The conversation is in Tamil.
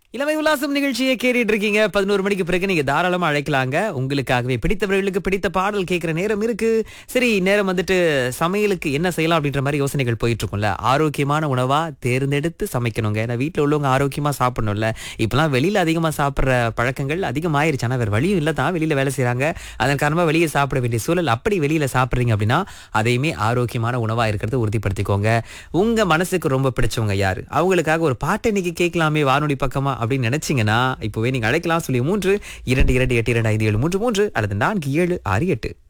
இளமை உல்லாசம் நிகழ்ச்சியை கேட்டுட்டு இருக்கீங்க பதினோரு மணிக்கு பிறகு நீங்க தாராளமா அழைக்கலாங்க உங்களுக்காகவே பிடித்தவர்களுக்கு பிடித்த பாடல் கேட்கிற நேரம் இருக்கு சரி நேரம் வந்துட்டு சமையலுக்கு என்ன செய்யலாம் அப்படின்ற மாதிரி யோசனைகள் போயிட்டு இருக்கும்ல ஆரோக்கியமான உணவா தேர்ந்தெடுத்து சமைக்கணுங்க ஏன்னா வீட்டில் உள்ளவங்க ஆரோக்கியமா சாப்பிடணும்ல இப்பெல்லாம் வெளியில அதிகமா சாப்பிடுற பழக்கங்கள் அதிகமாயிருச்சு ஆனா வேற வழியும் இல்லை தான் வெளியில வேலை செய்றாங்க அதன் காரணமா வெளியே சாப்பிட வேண்டிய சூழல் அப்படி வெளியில சாப்பிடுறீங்க அப்படின்னா அதையுமே ஆரோக்கியமான உணவா இருக்கிறத உறுதிப்படுத்திக்கோங்க உங்க மனசுக்கு ரொம்ப பிடிச்சவங்க யாரு அவங்களுக்காக ஒரு பாட்டை இன்னைக்கு கேட்கலாமே வானொலி பக்கமா அப்படின்னு நினைச்சீங்கன்னா இப்போவே நீங்க அழைக்கலாம் சொல்லி மூன்று இரண்டு இரண்டு எட்டு இரண்டு ஐந்து ஏழு மூன்று மூன்று அல்லது நான்கு ஏழு ஆறு எட்டு